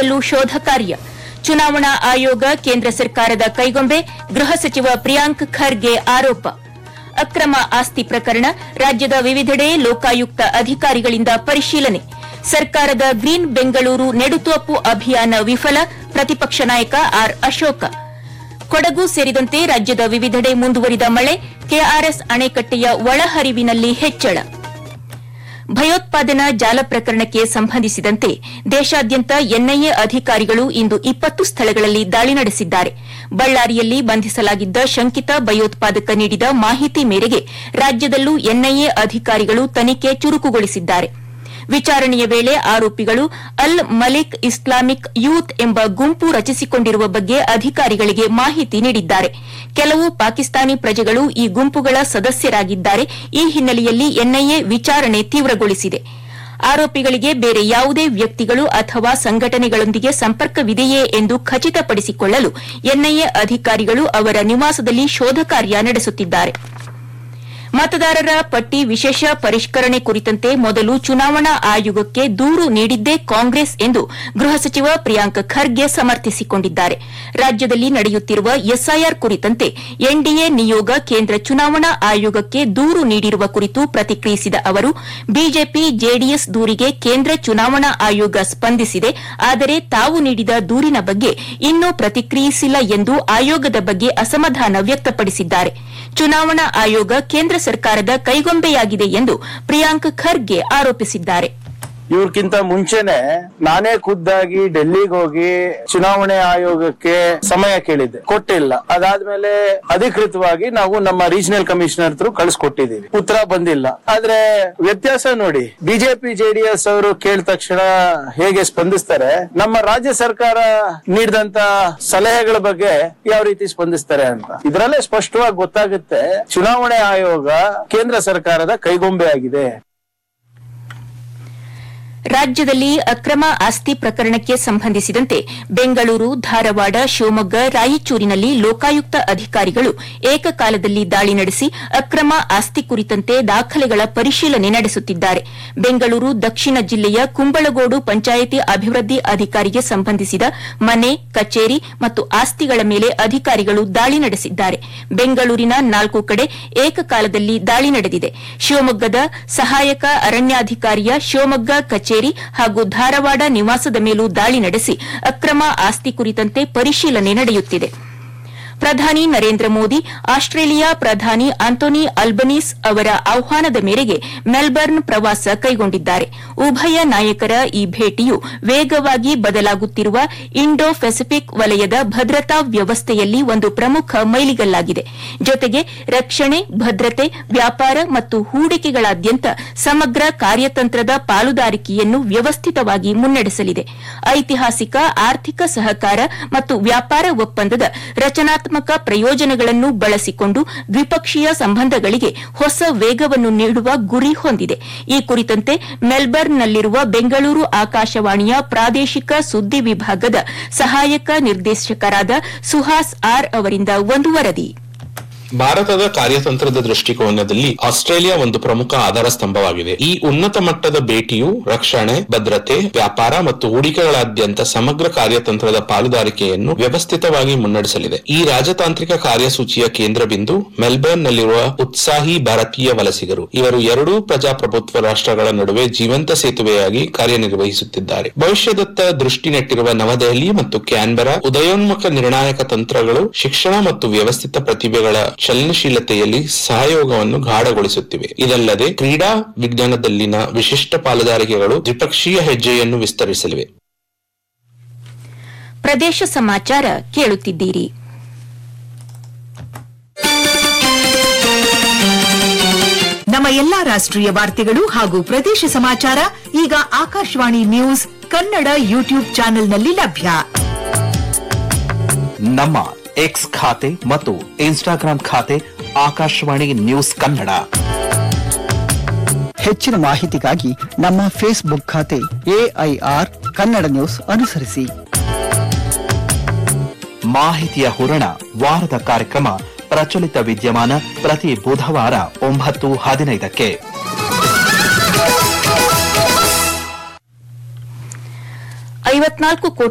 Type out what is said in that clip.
ರಾಜ್ಯದಲ್ಲೂ ಶೋಧ ಕಾರ್ಯ ಚುನಾವಣಾ ಆಯೋಗ ಕೇಂದ್ರ ಸರ್ಕಾರದ ಕೈಗೊಂಬೆ ಗೃಹ ಸಚಿವ ಪ್ರಿಯಾಂಕ್ ಖರ್ಗೆ ಆರೋಪ ಅಕ್ರಮ ಆಸ್ತಿ ಪ್ರಕರಣ ರಾಜ್ಯದ ವಿವಿಧೆಡೆ ಲೋಕಾಯುಕ್ತ ಅಧಿಕಾರಿಗಳಿಂದ ಪರಿಶೀಲನೆ ಸರ್ಕಾರದ ಗ್ರೀನ್ ಬೆಂಗಳೂರು ನೆಡುತೋಪು ಅಭಿಯಾನ ವಿಫಲ ಪ್ರತಿಪಕ್ಷ ನಾಯಕ ಆರ್ ಅಶೋಕ ಕೊಡಗು ಸೇರಿದಂತೆ ರಾಜ್ಯದ ವಿವಿಧೆಡೆ ಮುಂದುವರಿದ ಮಳೆ ಕೆಆರ್ಎಸ್ ಅಣೆಕಟ್ಟೆಯ ಒಳಹರಿವಿನಲ್ಲಿ ಹೆಚ್ಚಳ ಭಯೋತ್ಪಾದನಾ ಜಾಲ ಪ್ರಕರಣಕ್ಕೆ ಸಂಬಂಧಿಸಿದಂತೆ ದೇಶಾದ್ಯಂತ ಎನ್ಐಎ ಅಧಿಕಾರಿಗಳು ಇಂದು ಇಪ್ಪತ್ತು ಸ್ಥಳಗಳಲ್ಲಿ ದಾಳಿ ನಡೆಸಿದ್ದಾರೆ ಬಳ್ಳಾರಿಯಲ್ಲಿ ಬಂಧಿಸಲಾಗಿದ್ದ ಶಂಕಿತ ಭಯೋತ್ಪಾದಕ ನೀಡಿದ ಮಾಹಿತಿ ಮೇರೆಗೆ ರಾಜ್ಯದಲ್ಲೂ ಎನ್ಐಎ ಅಧಿಕಾರಿಗಳು ತನಿಖೆ ಚುರುಕುಗೊಳಿಸಿದ್ದಾರೆ ವಿಚಾರಣೆಯ ವೇಳೆ ಆರೋಪಿಗಳು ಅಲ್ ಮಲಿಕ್ ಇಸ್ಲಾಮಿಕ್ ಯೂತ್ ಎಂಬ ಗುಂಪು ರಚಿಸಿಕೊಂಡಿರುವ ಬಗ್ಗೆ ಅಧಿಕಾರಿಗಳಿಗೆ ಮಾಹಿತಿ ನೀಡಿದ್ದಾರೆ ಕೆಲವು ಪಾಕಿಸ್ತಾನಿ ಪ್ರಜೆಗಳು ಈ ಗುಂಪುಗಳ ಸದಸ್ಯರಾಗಿದ್ದಾರೆ ಈ ಹಿನ್ನೆಲೆಯಲ್ಲಿ ಎನ್ಐಎ ವಿಚಾರಣೆ ತೀವ್ರಗೊಳಿಸಿದೆ ಆರೋಪಿಗಳಿಗೆ ಬೇರೆ ಯಾವುದೇ ವ್ಯಕ್ತಿಗಳು ಅಥವಾ ಸಂಘಟನೆಗಳೊಂದಿಗೆ ಸಂಪರ್ಕವಿದೆಯೇ ಎಂದು ಖಚಿತಪಡಿಸಿಕೊಳ್ಳಲು ಎನ್ಐಎ ಅಧಿಕಾರಿಗಳು ಅವರ ನಿವಾಸದಲ್ಲಿ ಶೋಧ ಕಾರ್ಯ ನಡೆಸುತ್ತಿದ್ದಾರೆ ಮತದಾರರ ಪಟ್ಟಿ ವಿಶೇಷ ಪರಿಷ್ಕರಣೆ ಕುರಿತಂತೆ ಮೊದಲು ಚುನಾವಣಾ ಆಯೋಗಕ್ಕೆ ದೂರು ನೀಡಿದ್ದೇ ಕಾಂಗ್ರೆಸ್ ಎಂದು ಗೃಹ ಸಚಿವ ಪ್ರಿಯಾಂಕ್ ಖರ್ಗೆ ಸಮರ್ಥಿಸಿಕೊಂಡಿದ್ದಾರೆ ರಾಜ್ಯದಲ್ಲಿ ನಡೆಯುತ್ತಿರುವ ಎಸ್ಐಆರ್ ಕುರಿತಂತೆ ಎನ್ಡಿಎ ನಿಯೋಗ ಕೇಂದ್ರ ಚುನಾವಣಾ ಆಯೋಗಕ್ಕೆ ದೂರು ನೀಡಿರುವ ಕುರಿತು ಪ್ರತಿಕ್ರಿಯಿಸಿದ ಅವರು ಬಿಜೆಪಿ ಜೆಡಿಎಸ್ ದೂರಿಗೆ ಕೇಂದ್ರ ಚುನಾವಣಾ ಆಯೋಗ ಸ್ಪಂದಿಸಿದೆ ಆದರೆ ತಾವು ನೀಡಿದ ದೂರಿನ ಬಗ್ಗೆ ಇನ್ನೂ ಪ್ರತಿಕ್ರಿಯಿಸಿಲ್ಲ ಎಂದು ಆಯೋಗದ ಬಗ್ಗೆ ಅಸಮಾಧಾನ ವ್ಯಕ್ತಪಡಿಸಿದ್ದಾರೆ ಚುನಾವಣಾ ಆಯೋಗ ಕೇಂದ್ರ ಸರ್ಕಾರದ ಕೈಗೊಂಬೆಯಾಗಿದೆ ಎಂದು ಪ್ರಿಯಾಂಕ್ ಖರ್ಗೆ ಆರೋಪಿಸಿದ್ದಾರೆ ಇವ್ರಕ್ಕಿಂತ ಮುಂಚೆನೆ ನಾನೇ ಖುದ್ದಾಗಿ ಡೆಲ್ಲಿಗೆ ಹೋಗಿ ಚುನಾವಣೆ ಆಯೋಗಕ್ಕೆ ಸಮಯ ಕೇಳಿದ್ದೆ ಕೊಟ್ಟಿಲ್ಲ ಅದಾದ್ಮೇಲೆ ಅಧಿಕೃತವಾಗಿ ನಾವು ನಮ್ಮ ರೀಜನಲ್ ಕಮಿಷನರ್ ಹತ್ರ ಕಳಿಸ್ಕೊಟ್ಟಿದೀವಿ ಉತ್ತರ ಬಂದಿಲ್ಲ ಆದ್ರೆ ವ್ಯತ್ಯಾಸ ನೋಡಿ ಬಿಜೆಪಿ ಜೆಡಿಎಸ್ ಅವರು ಕೇಳಿದ ತಕ್ಷಣ ಹೇಗೆ ಸ್ಪಂದಿಸ್ತಾರೆ ನಮ್ಮ ರಾಜ್ಯ ಸರ್ಕಾರ ನೀಡಿದಂತ ಸಲಹೆಗಳ ಬಗ್ಗೆ ಯಾವ ರೀತಿ ಸ್ಪಂದಿಸ್ತಾರೆ ಅಂತ ಇದರಲ್ಲೇ ಸ್ಪಷ್ಟವಾಗಿ ಗೊತ್ತಾಗುತ್ತೆ ಚುನಾವಣೆ ಆಯೋಗ ಕೇಂದ್ರ ಸರ್ಕಾರದ ಕೈಗೊಂಬೆ ಆಗಿದೆ ರಾಜ್ಯದಲ್ಲಿ ಅಕ್ರಮ ಆಸ್ತಿ ಪ್ರಕರಣಕ್ಕೆ ಸಂಬಂಧಿಸಿದಂತೆ ಬೆಂಗಳೂರು ಧಾರವಾಡ ಶಿವಮೊಗ್ಗ ರಾಯಚೂರಿನಲ್ಲಿ ಲೋಕಾಯುಕ್ತ ಅಧಿಕಾರಿಗಳು ಏಕಕಾಲದಲ್ಲಿ ದಾಳಿ ನಡೆಸಿ ಅಕ್ರಮ ಆಸ್ತಿ ಕುರಿತಂತೆ ದಾಖಲೆಗಳ ಪರಿಶೀಲನೆ ನಡೆಸುತ್ತಿದ್ದಾರೆ ಬೆಂಗಳೂರು ದಕ್ಷಿಣ ಜಿಲ್ಲೆಯ ಕುಂಬಳಗೋಡು ಪಂಚಾಯಿತಿ ಅಭಿವೃದ್ಧಿ ಅಧಿಕಾರಿಗೆ ಸಂಬಂಧಿಸಿದ ಮನೆ ಕಚೇರಿ ಮತ್ತು ಆಸ್ತಿಗಳ ಮೇಲೆ ಅಧಿಕಾರಿಗಳು ದಾಳಿ ನಡೆಸಿದ್ದಾರೆ ಬೆಂಗಳೂರಿನ ನಾಲ್ಕು ಕಡೆ ಏಕಕಾಲದಲ್ಲಿ ದಾಳಿ ನಡೆದಿದೆ ಶಿವಮೊಗ್ಗದ ಸಹಾಯಕ ಅರಣ್ಯಾಧಿಕಾರಿಯ ಶಿವಮೊಗ್ಗ ಕಚೇರಿ ಹಾಗೂ ಧಾರವಾಡ ನಿವಾಸದ ಮೇಲೂ ದಾಳಿ ನಡೆಸಿ ಅಕ್ರಮ ಆಸ್ತಿ ಕುರಿತಂತೆ ಪರಿಶೀಲನೆ ನಡೆಯುತ್ತಿದೆ ಪ್ರಧಾನಿ ನರೇಂದ್ರ ಮೋದಿ ಆಸ್ಟ್ರೇಲಿಯಾ ಪ್ರಧಾನಿ ಆಂಟೋನಿ ಅಲ್ಬನೀಸ್ ಅವರ ಆಹ್ವಾನದ ಮೇರೆಗೆ ಮೆಲ್ಬರ್ನ್ ಪ್ರವಾಸ ಕೈಗೊಂಡಿದ್ದಾರೆ ಉಭಯ ನಾಯಕರ ಈ ಭೇಟಿಯು ವೇಗವಾಗಿ ಬದಲಾಗುತ್ತಿರುವ ಇಂಡೋ ಪೆಸಿಫಿಕ್ ವಲಯದ ಭದ್ರತಾ ವ್ಯವಸ್ಥೆಯಲ್ಲಿ ಒಂದು ಪ್ರಮುಖ ಮೈಲಿಗಲ್ಲಾಗಿದೆ ಜೊತೆಗೆ ರಕ್ಷಣೆ ಭದ್ರತೆ ವ್ಯಾಪಾರ ಮತ್ತು ಹೂಡಿಕೆಗಳಾದ್ಯಂತ ಸಮಗ್ರ ಕಾರ್ಯತಂತ್ರದ ಪಾಲುದಾರಿಕೆಯನ್ನು ವ್ಯವಸ್ಥಿತವಾಗಿ ಮುನ್ನಡೆಸಲಿದೆ ಐತಿಹಾಸಿಕ ಆರ್ಥಿಕ ಸಹಕಾರ ಮತ್ತು ವ್ಯಾಪಾರ ಒಪ್ಪಂದದ ರಚನಾತ್ಮಕ ಪ್ರಯೋಜನಗಳನ್ನು ಬಳಸಿಕೊಂಡು ದ್ವಿಪಕ್ಷೀಯ ಸಂಬಂಧಗಳಿಗೆ ಹೊಸ ವೇಗವನ್ನು ನೀಡುವ ಗುರಿ ಹೊಂದಿದೆ ಈ ಕುರಿತಂತೆ ಮೆಲ್ಬರ್ನ್ನಲ್ಲಿರುವ ಬೆಂಗಳೂರು ಆಕಾಶವಾಣಿಯ ಪ್ರಾದೇಶಿಕ ಸುದ್ದಿ ವಿಭಾಗದ ಸಹಾಯಕ ನಿರ್ದೇಶಕರಾದ ಸುಹಾಸ್ ಆರ್ ಅವರಿಂದ ಒಂದು ವರದಿ ಭಾರತದ ಕಾರ್ಯತಂತ್ರದ ದೃಷ್ಟಿಕೋನದಲ್ಲಿ ಆಸ್ಟ್ರೇಲಿಯಾ ಒಂದು ಪ್ರಮುಖ ಆಧಾರ ಸ್ತಂಭವಾಗಿದೆ ಈ ಉನ್ನತ ಮಟ್ಟದ ಭೇಟಿಯು ರಕ್ಷಣೆ ಭದ್ರತೆ ವ್ಯಾಪಾರ ಮತ್ತು ಹೂಡಿಕೆಗಳಾದ್ಯಂತ ಸಮಗ್ರ ಕಾರ್ಯತಂತ್ರದ ಪಾಲುದಾರಿಕೆಯನ್ನು ವ್ಯವಸ್ಥಿತವಾಗಿ ಮುನ್ನಡೆಸಲಿದೆ ಈ ರಾಜತಾಂತ್ರಿಕ ಕಾರ್ಯಸೂಚಿಯ ಕೇಂದ್ರ ಬಿಂದು ಮೆಲ್ಬರ್ನ್ ನಲ್ಲಿರುವ ಉತ್ಸಾಹಿ ಭಾರತೀಯ ವಲಸಿಗರು ಇವರು ಎರಡೂ ಪ್ರಜಾಪ್ರಭುತ್ವ ರಾಷ್ಟ್ರಗಳ ನಡುವೆ ಜೀವಂತ ಸೇತುವೆಯಾಗಿ ಕಾರ್ಯನಿರ್ವಹಿಸುತ್ತಿದ್ದಾರೆ ಭವಿಷ್ಯದತ್ತ ದೃಷ್ಟಿ ನೆಟ್ಟಿರುವ ನವದೆಹಲಿ ಮತ್ತು ಕ್ಯಾನ್ಬೆರಾ ಉದಯೋನ್ಮುಖ ನಿರ್ಣಾಯಕ ತಂತ್ರಗಳು ಶಿಕ್ಷಣ ಮತ್ತು ವ್ಯವಸ್ಥಿತ ಪ್ರತಿಭೆಗಳ ಚಲನಶೀಲತೆಯಲ್ಲಿ ಸಹಯೋಗವನ್ನು ಗಾಢಗೊಳಿಸುತ್ತಿವೆ ಇದಲ್ಲದೆ ಕ್ರೀಡಾ ವಿಜ್ಞಾನದಲ್ಲಿನ ವಿಶಿಷ್ಟ ಪಾಲುದಾರಿಕೆಗಳು ದ್ವಿಪಕ್ಷೀಯ ಹೆಜ್ಜೆಯನ್ನು ವಿಸ್ತರಿಸಲಿವೆ ಪ್ರದೇಶ ಸಮಾಚಾರ ಕೇಳುತ್ತಿದ್ದೀರಿ ನಮ್ಮ ಎಲ್ಲಾ ರಾಷ್ಟ್ರೀಯ ವಾರ್ತೆಗಳು ಹಾಗೂ ಪ್ರದೇಶ ಸಮಾಚಾರ ಈಗ ಆಕಾಶವಾಣಿ ನ್ಯೂಸ್ ಕನ್ನಡ ಯೂಟ್ಯೂಬ್ ಚಾನೆಲ್ನಲ್ಲಿ ಲಭ್ಯ ನಮ್ಮ ಎಕ್ಸ್ ಖಾತೆ ಮತ್ತು ಇನ್ಸ್ಟಾಗ್ರಾಂ ಖಾತೆ ಆಕಾಶವಾಣಿ ನ್ಯೂಸ್ ಕನ್ನಡ ಹೆಚ್ಚಿನ ಮಾಹಿತಿಗಾಗಿ ನಮ್ಮ ಫೇಸ್ಬುಕ್ ಖಾತೆ ಎಐಆರ್ ಕನ್ನಡ ನ್ಯೂಸ್ ಅನುಸರಿಸಿ ಮಾಹಿತಿಯ ಹೂರಣ ವಾರದ ಕಾರ್ಯಕ್ರಮ ಪ್ರಚಲಿತ ವಿದ್ಯಮಾನ ಪ್ರತಿ ಬುಧವಾರ ಒಂಬತ್ತು ಹದಿನೈದಕ್ಕೆ ಐವತ್ನಾಲ್ಕು ಕೋಟಿ